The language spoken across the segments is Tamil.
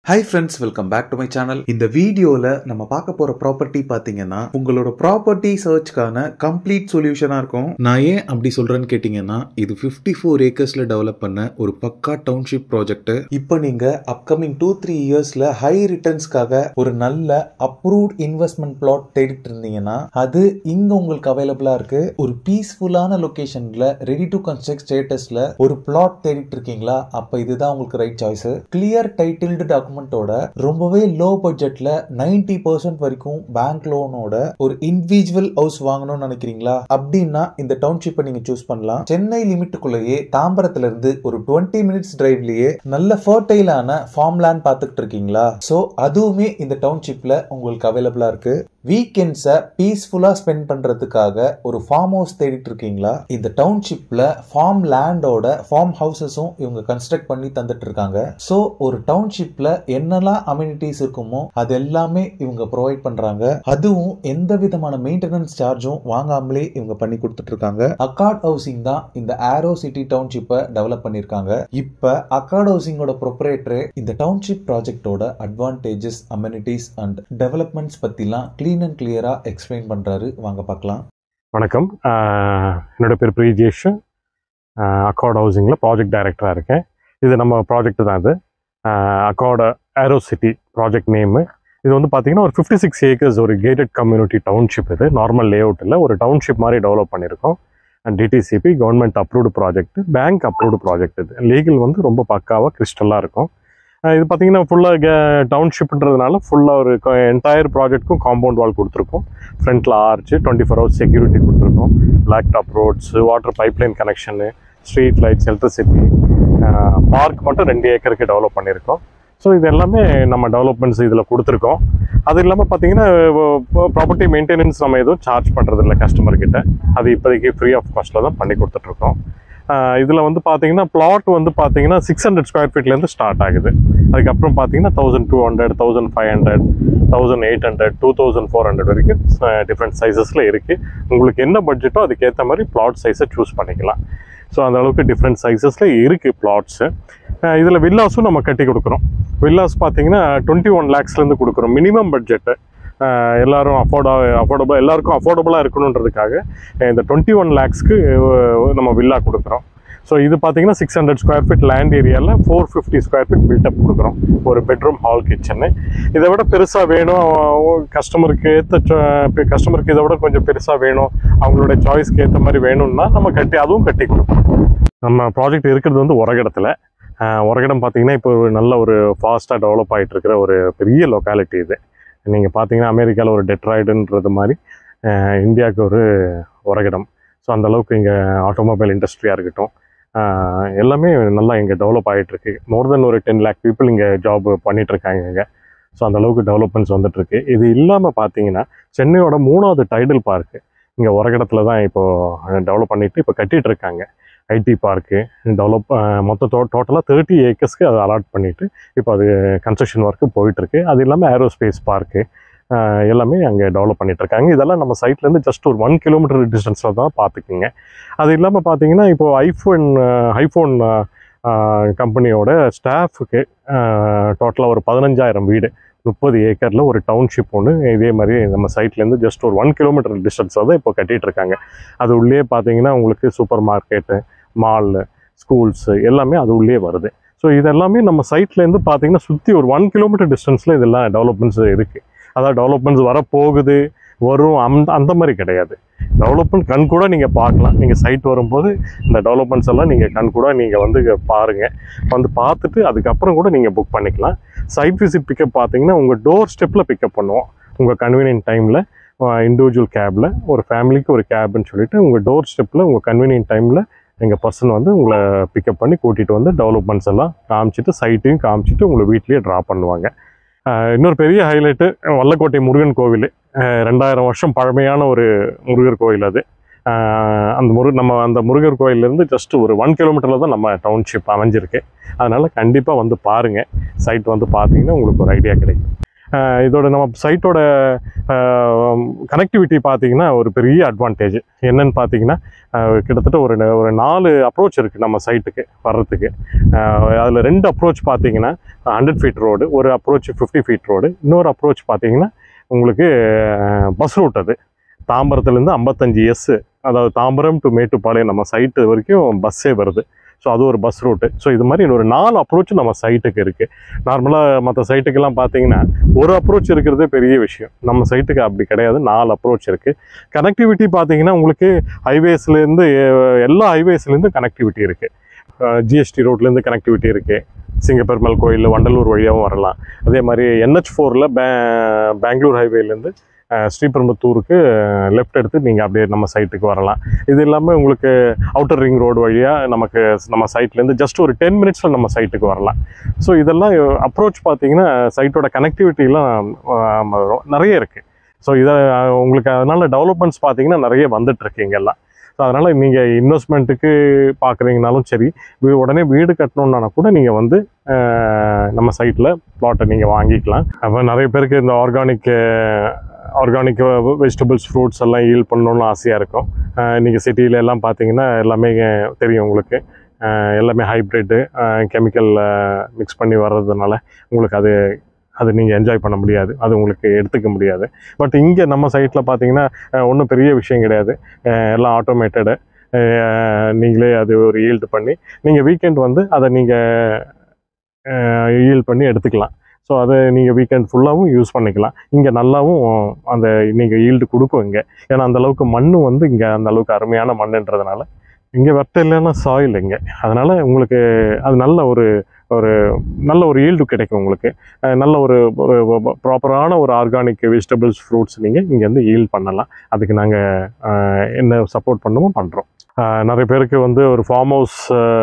hi friends welcome back to my channel இந்த வீடியோவில் நம்ம பார்க்க போகிற ப்ராப்பர்ட்டி பார்த்தீங்கன்னா உங்களோட ப்ராப்பர்ட்டி சர்ச்க்கான கம்ப்ளீட் சொல்யூஷனாக இருக்கும் நான் ஏன் அப்படி சொல்கிறேன்னு கேட்டிங்கன்னா இது ஃபிஃப்டி ஃபோர் ஏக்கர்ஸில் டெவலப் பண்ண ஒரு பக்கா டவுன்ஷிப் ப்ராஜெக்ட் இப்போ நீங்கள் அப்கமிங் டூ த்ரீ இயர்ஸில் ஹை ரிட்டர்ன்ஸ்க்காக ஒரு நல்ல அப்ரூவ்ட் இன்வெஸ்ட்மெண்ட் பிளாட் தேடிட்டு இருந்தீங்கன்னா அது இங்கே உங்களுக்கு அவைலபிளாக இருக்கு ஒரு பீஸ்ஃபுல்லான லொக்கேஷனில் ரெடி டு கன்ஸ்ட்ரக்ட் ஸ்டேட்டஸில் ஒரு பிளாட் தேடிட்டு இருக்கீங்களா அப்போ இதுதான் உங்களுக்கு ரைட் சாய்ஸ் கிளியர் டைட்டில்டு டாக்குமெண்டோட ரொம்பவே லோ பட்ஜெட்ல 90% பர்சன்ட் வரைக்கும் பேங்க் லோனோட ஒரு இண்டிவிஜுவல் ஹவுஸ் வாங்கணும்னு நினைக்கிறீங்களா அப்படின்னா இந்த டவுன்ஷிப்பை நீங்க சூஸ் பண்ணலாம் சென்னை லிமிட்டுக்குள்ளேயே தாம்பரத்துல இருந்து ஒரு 20 மினிட்ஸ் டிரைவ்லயே நல்ல ஃபர்டைலான ஃபார்ம் லேண்ட் பார்த்துக்கிட்டு இருக்கீங்களா ஸோ அதுவுமே இந்த டவுன்ஷிப்ல உங்களுக்கு அவைலபிளா இருக்கு வீக்கெண்ட்ஸை பீஸ்ஃபுல்லாக ஸ்பெண்ட் பண்ணுறதுக்காக ஒரு ஃபார்ம் ஹவுஸ் தேடிட்டு இருக்கீங்களா இந்த டவுன்ஷிப்பில் ஃபார்ம் லேண்டோட ஃபார்ம் ஹவுசஸும் இவங்க கன்ஸ்ட்ரக்ட் பண்ணி தந்துட்டு இருக்காங்க ஸோ ஒரு டவுன்ஷிப்பில் என்னெல்லாம் அம்யூனிட்டிஸ் இருக்குமோ அது எல்லாமே இவங்க ப்ரொவைட் பண்ணுறாங்க அதுவும் எந்த விதமான மெயின்டெனன்ஸ் சார்ஜும் வாங்காமலே இவங்க பண்ணி கொடுத்துட்டு இருக்காங்க அக்கார்ட் ஹவுசிங் தான் இந்த ஆரோ சிட்டி டவுன்ஷிப்பை டெவலப் பண்ணியிருக்காங்க இப்போ அக்கார்ட் ஹவுசிங்கோட ப்ரொப்ரேட்டர் இந்த டவுன்ஷிப் ப்ராஜெக்டோட அட்வான்டேஜஸ் அம்யூனிட்டிஸ் அண்ட் டெவலப்மெண்ட்ஸ் பற்றிலாம் க்ளீன் அண்ட் கிளியராக எக்ஸ்பிளைன் பண்ணுறாரு வாங்க பார்க்கலாம் வணக்கம் ஆஹ் என்னோட பேர் பிரிஜேஷ் அக்கார்ட் ஹவுசிங்கில் ப்ராஜெக்ட் டைரக்டராக இருக்கேன் இது நம்ம ப்ராஜெக்ட் தான் இது Accord aero city project name இது வந்து பார்த்தீங்கன்னா ஒரு ஃபிஃப்டி சிக்ஸ் ஏக்கர்ஸ் ஒரு கேட்டட் கம்யூனிட்டி டவுன்ஷிப் இது நார்மல் லேஅவுட்டில் ஒரு டவுன்ஷிப் மாதிரி டெவலப் பண்ணியிருக்கோம் DTCP government approved project bank approved project இது லீகல் வந்து ரொம்ப பக்காவாக கிறிஸ்டலாக இருக்கும் ஆஹ் இது பார்த்தீங்கன்னா ஃபுல்லாக டவுன்ஷிப்ன்றதுனால ஃபுல்லாக ஒரு என்டையர் ப்ராஜெக்ட்க்கும் காம்பவுண்ட் வால் கொடுத்துருக்கோம் ஃப்ரண்ட்டில் arch twenty four hours security கொடுத்துருக்கோம் black top roads water pipeline connection street lights electricity park மட்டும் ரெண்டு ஏக்கருக்கு டெவலப் பண்ணியிருக்கோம் ஸோ இது எல்லாமே நம்ம டெவலப்மெண்ட்ஸ் இதில் கொடுத்துருக்கோம் அது இல்லாமல் பார்த்தீங்கன்னா ப்ராப்பர்ட்டி மெயின்டெனன்ஸ் நம்ம எதுவும் சார்ஜ் பண்ணுறதில்ல கஸ்டமர்கிட்ட அது இப்போதைக்கு ஃப்ரீ ஆஃப் காஸ்ட்டில் தான் பண்ணி கொடுத்துட்ருக்கோம் இதில் வந்து பார்த்தீங்கன்னா பிளாட் வந்து பார்த்தீங்கன்னா சிக்ஸ் ஹண்ட்ரட் ஸ்கொயர் ஃபீட்லேருந்து ஸ்டார்ட் ஆகுது அதுக்கப்புறம் பார்த்தீங்கன்னா thousand two hundred thousand five hundred thousand eight hundred two thousand four hundred வரைக்கும் டிஃப்ரெண்ட் சைஸஸில் இருக்குது உங்களுக்கு என்ன பட்ஜெட்டோ அதுக்கேற்ற மாதிரி பிளாட் சைஸை சூஸ் பண்ணிக்கலாம் ஸோ அந்த அளவுக்கு டிஃப்ரெண்ட் சைஸஸில் இருக்குது பிளாட்ஸு இதில் வில்லாஸும் நம்ம கட்டி கொடுக்குறோம் வில்லாஸ் பார்த்தீங்கன்னா டுவெண்ட்டி ஒன் லேக்ஸ்லேருந்து கொடுக்குறோம் மினிமம் பட்ஜெட்டு எல்லாரும் அஃபோர்டா அஃபோர்டபுள் எல்லாருக்கும் அஃபோர்டபுளாக இருக்கணுன்றதுக்காக இந்த டுவெண்ட்டி ஒன் லேக்ஸ்க்கு நம்ம வில்லா கொடுக்குறோம் ஸோ இது பார்த்தீங்கன்னா six hundred square feet land ஏரியாவில் four fifty square feet built up கொடுக்குறோம் ஒரு பெட்ரூம் ஹால் கிச்சனு இதை விட பெருசாக வேணும் கஸ்டமருக்கு ஏற்ற கஸ்டமருக்கு இதை விட கொஞ்சம் பெருசாக வேணும் அவங்களோட சாய்ஸ்க்கு ஏற்ற மாதிரி வேணும்னா நம்ம கட்டி அதுவும் கட்டி கொடுப்போம் நம்ம ப்ராஜெக்ட் இருக்கிறது வந்து உரகடத்தில் உரகடம் பார்த்தீங்கன்னா இப்போ ஒரு நல்ல ஒரு ஃபாஸ்ட்டாக டெவலப் ஆகிட்டு இருக்கிற ஒரு பெரிய லொக்காலிட்டி இது நீங்கள் பார்த்தீங்கன்னா அமெரிக்காவில் ஒரு டெட்ராய்டுன்றது மாதிரி இந்தியாவுக்கு ஒரு உரகிடம் ஸோ அந்த அளவுக்கு இங்கே ஆட்டோமொபைல் இண்டஸ்ட்ரியாக இருக்கட்டும் எல்லாமே நல்லா இங்கே டெவலப் ஆகிட்டுருக்கு மோர் தென் ஒரு டென் லேக் பீப்புள் இங்கே ஜாப் பண்ணிகிட்ருக்காங்க இங்கே ஸோ அந்த அளவுக்கு டெவலப்மெண்ட்ஸ் வந்துட்டுருக்கு இது இல்லாமல் பார்த்தீங்கன்னா சென்னையோட மூணாவது டைடல் பார்க்கு இங்கே உரகடத்தில் தான் இப்போது டெவலப் பண்ணிவிட்டு இப்போ கட்டிகிட்டு இருக்காங்க ஐடி பார்க்கு டெவலப் மொத்த டோ டோட்டலாக தேர்ட்டி ஏக்கர்ஸ்க்கு அதை அலாட் பண்ணிவிட்டு இப்போ அது கன்ஸ்ட்ரக்ஷன் ஒர்க்கு போயிட்டுருக்கு அது இல்லாமல் ஏரோஸ்பேஸ் பார்க்கு எல்லாமே அங்கே டெவலப் பண்ணிகிட்ருக்காங்க இதெல்லாம் நம்ம சைட்லேருந்து ஜஸ்ட் ஒரு ஒன் கிலோமீட்டர் டிஸ்டன்ஸில் தான் பார்த்துக்குங்க அது இல்லாமல் பார்த்தீங்கன்னா இப்போது ஐஃபோன் ஐஃபோன் கம்பெனியோட ஸ்டாஃபுக்கு டோட்டலாக ஒரு பதினஞ்சாயிரம் வீடு முப்பது ஏக்கரில் ஒரு டவுன்ஷிப் ஒன்று இதே மாதிரி நம்ம சைட்லேருந்து ஜஸ்ட் ஒரு ஒன் கிலோமீட்டர் டிஸ்டன்ஸில் தான் இப்போ கட்டிகிட்டு இருக்காங்க அது உள்ளே பார்த்தீங்கன்னா உங்களுக்கு சூப்பர் மார்க்கெட்டு மாலு ஸ்கூல்ஸு எல்லாமே அது உள்ளே வருது ஸோ இதெல்லாமே நம்ம சைட்லேருந்து பார்த்தீங்கன்னா சுற்றி ஒரு ஒன் கிலோமீட்டர் டிஸ்டன்ஸில் இதெல்லாம் டெவலப்மெண்ட்ஸ் இருக்குது அதாவது டெவலப்மெண்ட்ஸ் வரப்போகுது வரும் அந்த அந்த மாதிரி கிடையாது டெவலப்மெண்ட் கண் கூட நீங்கள் பார்க்கலாம் நீங்கள் சைட் வரும்போது இந்த டெவலப்மெண்ட்ஸ் எல்லாம் நீங்கள் கண் கூட நீங்கள் வந்து பாருங்கள் வந்து பார்த்துட்டு அதுக்கப்புறம் கூட நீங்கள் புக் பண்ணிக்கலாம் சைட் விசிட் பிக்கப் பார்த்தீங்கன்னா உங்கள் டோர் ஸ்டெப்பில் பிக்கப் பண்ணுவோம் உங்கள் கன்வீனியன்ட் டைமில் இண்டிவிஜுவல் கேபில் ஒரு ஃபேமிலிக்கு ஒரு கேப்னு சொல்லிட்டு உங்கள் டோர் ஸ்டெப்பில் உங்கள் கன்வீனியன்ட் டைமில் எங்கள் பர்சன் வந்து உங்களை பிக்கப் பண்ணி கூட்டிகிட்டு வந்து டெவலப்மெண்ட்ஸ் எல்லாம் காமிச்சிட்டு சைட்டையும் காமிச்சிட்டு உங்களை வீட்லேயே ட்ரா பண்ணுவாங்க இன்னொரு பெரிய ஹைலைட்டு வல்லக்கோட்டை முருகன் கோவில் ரெண்டாயிரம் வருஷம் பழமையான ஒரு முருகர் கோயில் அது அந்த முரு நம்ம அந்த முருகர் கோயிலேருந்து ஜஸ்ட் ஒரு ஒன் கிலோமீட்டரில் தான் நம்ம டவுன்ஷிப் அமைஞ்சிருக்கு அதனால் கண்டிப்பாக வந்து பாருங்கள் சைட் வந்து பார்த்தீங்கன்னா உங்களுக்கு ஒரு ஐடியா கிடைக்கும் இதோட நம்ம சைட்டோட கனெக்டிவிட்டி பார்த்தீங்கன்னா ஒரு பெரிய அட்வான்டேஜ் என்னன்னு பார்த்தீங்கன்னா அஹ், கிட்டத்தட்ட ஒரு ந- ஒரு நாலு அப்ரோச் இருக்குது நம்ம சைட்டுக்கு வர்றதுக்கு அதில் ரெண்டு அப்ரோச் பார்த்தீங்கன்னா ஹண்ட்ரட் ஃபீட் ரோடு ஒரு அப்ரோச் ஃபிஃப்டி ஃபீட் ரோடு இன்னொரு அப்ரோச் பார்த்தீங்கன்னா உங்களுக்கு பஸ் ரூட் அது தாம்பரத்துலேருந்து ஐம்பத்தஞ்சு எஸ் அதாவது தாம்பரம் டு மேட்டுப்பாளையம் நம்ம சைட்டு வரைக்கும் பஸ்ஸே வருது ஸோ அது ஒரு பஸ் ரூட்டு ஸோ இது மாதிரி ஒரு நாலு அப்ரோச் நம்ம சைட்டுக்கு இருக்குது நார்மலாக மற்ற சைட்டுக்கெல்லாம் பார்த்தீங்கன்னா ஒரு அப்ரோச் இருக்கிறதே பெரிய விஷயம் நம்ம சைட்டுக்கு அப்படி கிடையாது நாலு அப்ரோச் இருக்குது கனெக்டிவிட்டி பார்த்தீங்கன்னா உங்களுக்கு ஹைவேஸ்லேருந்து எல்லா ஹைவேஸ்லேருந்து கனெக்டிவிட்டி இருக்குது ஜிஎஸ்டி ரோட்லேருந்து கனெக்டிவிட்டி இருக்குது சிங்கப்பெருமாள் கோயில் வண்டலூர் வழியாகவும் வரலாம் அதே மாதிரி என்ஹெச் ஃபோரில் பே பெங்களூர் ஹைவேலேருந்து ஸ்ரீபெரும்புத்தூருக்கு லெஃப்ட் எடுத்து நீங்கள் அப்படியே நம்ம சைட்டுக்கு வரலாம் இது இல்லாமல் உங்களுக்கு அவுட்டர் ரிங் ரோடு வழியாக நமக்கு நம்ம சைட்லேருந்து ஜஸ்ட் ஒரு டென் மினிட்ஸில் நம்ம சைட்டுக்கு வரலாம் ஸோ இதெல்லாம் அப்ரோச் பார்த்தீங்கன்னா சைட்டோட கனெக்டிவிட்டிலாம் நிறைய இருக்குது ஸோ இதை அஹ், உங்களுக்கு அதனால் டெவலப்மெண்ட்ஸ் பார்த்தீங்கன்னா நிறைய வந்துட்டு இருக்கு இங்கெல்லாம் ஸோ அதனால் நீங்கள் இன்வெஸ்ட்மெண்ட்டுக்கு பார்க்குறீங்கனாலும் சரி வீ- உடனே வீடு கட்டணுன்னா கூட நீங்கள் வந்து அஹ், நம்ம சைட்டில் ப்ளாட்டை நீங்கள் வாங்கிக்கலாம் அப்போ நிறைய பேருக்கு இந்த ஆர்கானிக் ஆர்கானிக் வெஜிடபிள்ஸ் ஃப்ரூட்ஸ் எல்லாம் ஈல் பண்ணணும்னு ஆசையாக இருக்கும் இன்றைக்கி சிட்டியில எல்லாம் பார்த்தீங்கன்னா எல்லாமே அஹ், தெரியும் உங்களுக்கு அஹ், எல்லாமே ஹைப்ரிட்டு கெமிக்கல் மிக்ஸ் பண்ணி வர்றதுனால உங்களுக்கு அது அது நீங்கள் என்ஜாய் பண்ண முடியாது அது உங்களுக்கு எடுத்துக்க முடியாது பட் இங்கே நம்ம சைட்டில் பார்த்தீங்கன்னா ஒன்றும் பெரிய விஷயம் கிடையாது அஹ், எல்லாம் ஆட்டோமேட்டடு நீங்களே அது ஒரு ஈல்டு பண்ணி நீங்கள் வீக்கெண்ட் வந்து அதை நீங்கள் ஈல்ட் பண்ணி எடுத்துக்கலாம் ஸோ அதை நீங்கள் வீக்கெண்ட் ஃபுல்லாகவும் யூஸ் பண்ணிக்கலாம் இங்கே நல்லாவும் அந்த நீங்கள் ஈல்டு கொடுக்கும் இங்கே ஏன்னா அந்த அளவுக்கு மண் வந்து இங்கே அந்த அளவுக்கு அருமையான மண்ணுன்றதுனால இங்கே வெட்ட இல்லைன்னா சாயில் இங்கே அதனால் உங்களுக்கு அது நல்ல ஒரு ஒரு நல்ல ஒரு ஈல்டு கிடைக்கும் உங்களுக்கு அஹ் நல்ல ஒரு ஒரு ப்ராப்பரான ஒரு ஆர்கானிக் வெஜிடபிள்ஸ் ஃப்ரூட்ஸ் நீங்கள் இங்கேருந்து ஈல்ட் பண்ணலாம் அதுக்கு நாங்கள் என்ன சப்போர்ட் பண்ணுமோ பண்ணுறோம் நிறைய பேருக்கு வந்து ஒரு ஃபார்ம் ஹவுஸ்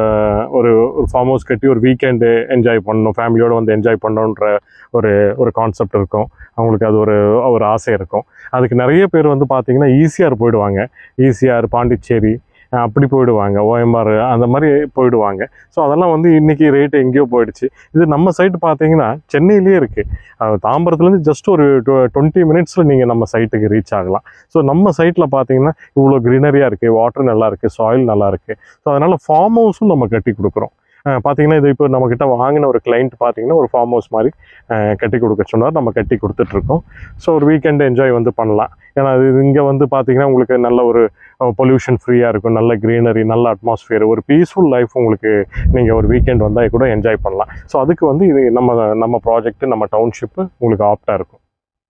ஒரு ஒரு ஃபார்ம் ஹவுஸ் கட்டி ஒரு வீக்கெண்டு என்ஜாய் பண்ணணும் ஃபேமிலியோட வந்து என்ஜாய் பண்ணணுன்ற ஒரு ஒரு கான்செப்ட் இருக்கும் அவங்களுக்கு அது ஒரு ஒரு ஆசை இருக்கும் அதுக்கு நிறைய பேர் வந்து பார்த்தீங்கன்னா ஈசிஆர் போயிடுவாங்க ஈசிஆர் பாண்டிச்சேரி அஹ் அப்படி போயிடுவாங்க ஓஎம்ஆர் அந்த மாதிரி போயிடுவாங்க ஸோ அதெல்லாம் வந்து இன்னைக்கு ரேட் எங்கேயோ போயிடுச்சு இது நம்ம சைட்டு பார்த்தீங்கன்னா சென்னையிலேயே இருக்குது தாம்பரத்துலேருந்து ஜஸ்ட் ஒரு டுவெண்ட்டி மினிட்ஸில் நீங்கள் நம்ம சைட்டுக்கு ரீச் ஆகலாம் ஸோ நம்ம சைட்டில் பார்த்தீங்கன்னா இவ்வளோ க்ரீனரியாக இருக்குது வாட்டர் நல்லா இருக்குது சாயில் நல்லா இருக்குது ஸோ அதனால் ஃபார்ம் ஹவுஸும் நம்ம கட்டி கொடுக்குறோம் அஹ் பார்த்தீங்கன்னா இது இப்போ நம்மக்கிட்ட வாங்கின ஒரு கிளைண்ட் பார்த்தீங்கன்னா ஒரு ஃபார்ம் ஹவுஸ் மாதிரி அஹ் கட்டி கொடுக்க சொன்னார் நம்ம கட்டி கொடுத்துட்ருக்கோம் ஸோ ஒரு வீக்கெண்ட் என்ஜாய் வந்து பண்ணலாம் ஏன்னா இது இங்கே வந்து பார்த்தீங்கன்னா உங்களுக்கு நல்ல ஒரு பொல்யூஷன் ஃப்ரீயாக இருக்கும் நல்ல க்ரீனரி நல்ல அட்மாஸ்ஃபியர் ஒரு பீஸ்ஃபுல் லைஃப் உங்களுக்கு நீங்கள் ஒரு வீக்கெண்ட் வந்தால் கூட என்ஜாய் பண்ணலாம் ஸோ அதுக்கு வந்து இது நம்ம நம்ம ப்ராஜெக்ட் நம்ம டவுன்ஷிப்பு உங்களுக்கு ஆப்டாக இருக்கும்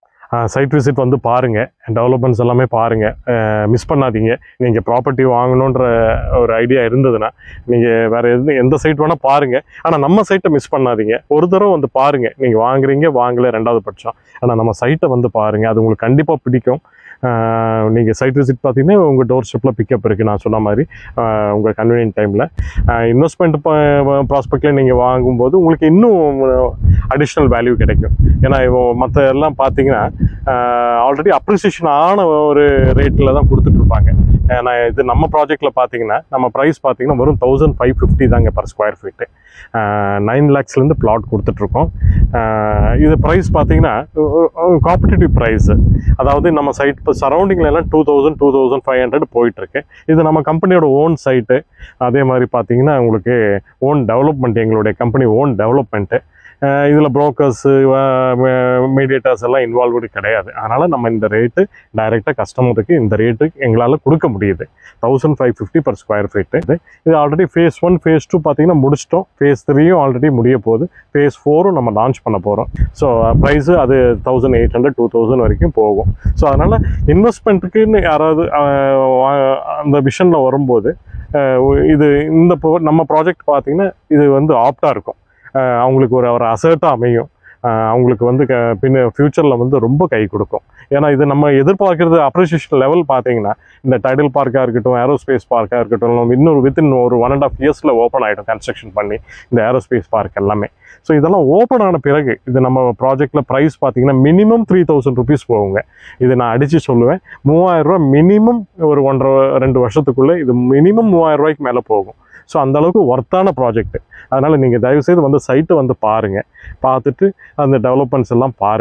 சைட் விசிட் வந்து பாருங்கள் டெவலப்மெண்ட்ஸ் எல்லாமே பாருங்கள் மிஸ் பண்ணாதீங்க நீங்கள் ப்ராப்பர்ட்டி வாங்கணுன்ற ஒரு ஐடியா இருந்ததுன்னா நீங்கள் வேறு எது எந்த சைட் வேணால் பாருங்கள் ஆனால் நம்ம சைட்டை மிஸ் பண்ணாதீங்க ஒரு தடவை வந்து பாருங்கள் நீங்கள் வாங்குறீங்க வாங்கலை ரெண்டாவது பட்சம் ஆனால் நம்ம சைட்டை வந்து பாருங்கள் அது உங்களுக்கு கண்டிப்பாக பிடிக்கும் நீங்கள் சைட் விசிட் பார்த்தீங்கன்னா உங்கள் டோர் ஸ்டெப்பில் பிக்கப் இருக்குது நான் சொன்ன மாதிரி ஆஹ் உங்கள் கன்வீனியன்ட் டைமில் இன்வெஸ்ட்மெண்ட் ப்ராஸ்பெக்டில் நீங்கள் வாங்கும்போது உங்களுக்கு இன்னும் அடிஷ்னல் வேல்யூ கிடைக்கும் ஏன்னா மற்ற எல்லாம் பார்த்தீங்கன்னா ஆல்ரெடி அப்ரிசியேஷன் ஆன ஒரு ரேட்டில் தான் கொடுத்துட்ருப்பாங்க ஏன்னா இது நம்ம ப்ராஜெக்டில் பார்த்தீங்கன்னா நம்ம ப்ரைஸ் பார்த்தீங்கன்னா வெறும் தௌசண்ட் ஃபைவ் ஃபிஃப்டி தாங்க பர் ஸ்கொயர் ஃபீட்டு நைன் லேக்ஸ்லேருந்து பிளாட் கொடுத்துட்ருக்கோம் இது ப்ரைஸ் பார்த்தீங்கன்னா காம்படிட்டிவ் ப்ரைஸு அதாவது நம்ம சைட் இப்போ சரௌண்டிங்கில் எல்லாம் two thousand two thousand five hundred போயிட்டுருக்கு இது நம்ம கம்பெனியோட ஓன் சைட்டு அதே மாதிரி பார்த்தீங்கன்னா உங்களுக்கு ஓன் டெவலப்மெண்ட் எங்களுடைய கம்பெனி ஓன் டெவலப்மெண்ட்டு இதில் ப்ரோக்கர்ஸு மீடியேட்டர்ஸ் எல்லாம் இன்வால்வ்டு கிடையாது அதனால் நம்ம இந்த ரேட்டு டைரெக்டாக கஸ்டமருக்கு இந்த ரேட்டு எங்களால் கொடுக்க முடியுது thousand five fifty per square feet இது already phase one phase two பார்த்தீங்கன்னா முடிச்சிட்டோம் ஃபேஸ் த்ரீயும் ஆல்ரெடி முடிய போகுது ஃபேஸ் ஃபோரும் நம்ம லான்ச் பண்ண போகிறோம் ஸோ ப்ரைஸு அது thousand eight hundred two thousand வரைக்கும் போகும் ஸோ அதனால் இன்வெஸ்ட்மெண்ட்டுக்குன்னு யாராவது அஹ், வா- அந்த விஷனில் வரும்போது அஹ், இது இந்த pro- நம்ம ப்ராஜெக்ட் பார்த்தீங்கன்னா இது வந்து ஆப்டாக இருக்கும் அஹ், அவங்களுக்கு ஒரு ஒரு அசர்ட்டாக அமையும் அஹ், அவங்களுக்கு வந்து க பின்ன ஃப்யூச்சரில் வந்து ரொம்ப கை கொடுக்கும் ஏன்னா இது நம்ம எதிர்பார்க்கறது அப்ரிசியேஷன் லெவல் பார்த்தீங்கன்னா இந்த டைடல் பார்க்காக இருக்கட்டும் ஏரோஸ்பேஸ் பார்க்காக இருக்கட்டும் இன்னொரு வித்தின் ஒரு ஒன் அண்ட் ஆஃப் இயர்ஸில் ஓப்பன் ஆகிடும் கன்ஸ்ட்ரக்ஷன் பண்ணி இந்த ஏரோஸ்பேஸ் பார்க் எல்லாமே ஸோ இதெல்லாம் ஓப்பன் ஆன பிறகு இது நம்ம ப்ராஜெக்டில் ப்ரைஸ் பார்த்தீங்கன்னா மினிமம் த்ரீ தௌசண்ட் ருபீஸ் போகுங்க இது நான் அடித்து சொல்லுவேன் மூவாயிரம் ரூபாய் மினிமம் ஒரு ஒன்றரை ரெண்டு வருஷத்துக்குள்ளே இது மினிமம் மூவாயிரம் ரூபாய்க்கு மேலே போகும் ஸோ அந்த அளவுக்கு ஒர்த்தான ப்ராஜெக்ட் அதனால் நீங்கள் தயவுசெய்து வந்து சைட்டை வந்து பாருங்கள் பார்த்துட்டு அந்த டெவலப்மெண்ட்ஸ் எல்லாம் பாருங்கள்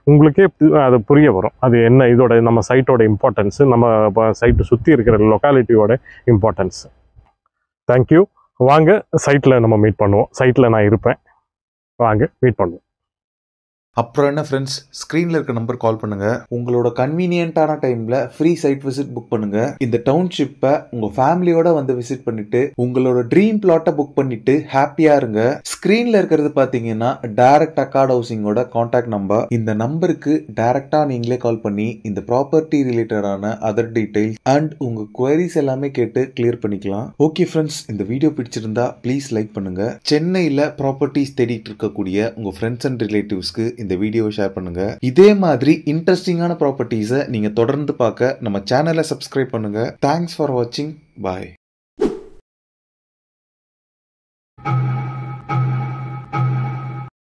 உங்களுக்கே பு- அது புரிய வரும் அது என்ன இதோட நம்ம சைட்டோட இம்பார்ட்டன்ஸு நம்ம சைட்டு சுற்றி இருக்கிற லொக்காலிட்டியோட இம்பார்ட்டன்ஸ் தேங்க்யூ வாங்க சைட்டில் நம்ம மீட் பண்ணுவோம் சைட்டில் நான் இருப்பேன் வாங்க மீட் பண்ணுவோம் அப்புறம் என்ன ஃப்ரெண்ட்ஸ் ஸ்க்ரீனில் இருக்க நம்பர் கால் பண்ணுங்க உங்களோட கன்வீனியன்ட்டான டைமில் ஃப்ரீ சைட் விசிட் புக் பண்ணுங்க இந்த டவுன்ஷிப்பை உங்கள் ஃபேமிலியோட வந்து விசிட் பண்ணிட்டு உங்களோட ட்ரீம் பிளாட்டை புக் பண்ணிட்டு ஹாப்பியாக இருங்க ஸ்க்ரீனில் இருக்கிறது பார்த்தீங்கன்னா டைரக்ட் அக்கார்ட் ஹவுசிங்கோட காண்டாக்ட் நம்பர் இந்த நம்பருக்கு டைரக்டாக நீங்களே கால் பண்ணி இந்த ப்ராப்பர்ட்டி ரிலேட்டடான அதர் டீடைல்ஸ் அண்ட் உங்கள் குவரிஸ் எல்லாமே கேட்டு கிளியர் பண்ணிக்கலாம் ஓகே ஃப்ரெண்ட்ஸ் இந்த வீடியோ பிடிச்சிருந்தா ப்ளீஸ் லைக் பண்ணுங்க சென்னையில் ப்ராப்பர்ட்டிஸ் தேடிட்டு இருக்கக்கூடிய உங்க ஃப்ரெண்ட்ஸ் அண்ட் ரிலேட்டிவ்ஸ்க்கு இந்த வீடியோவை ஷேர் பண்ணுங்க இதே மாதிரி இன்ட்ரெஸ்டிங்கான ப்ராப்பர்ட்டிஸை நீங்க தொடர்ந்து பார்க்க நம்ம சேனலை சப்ஸ்கிரைப் பண்ணுங்க தேங்க்ஸ் ஃபார் வாட்சிங் பாய்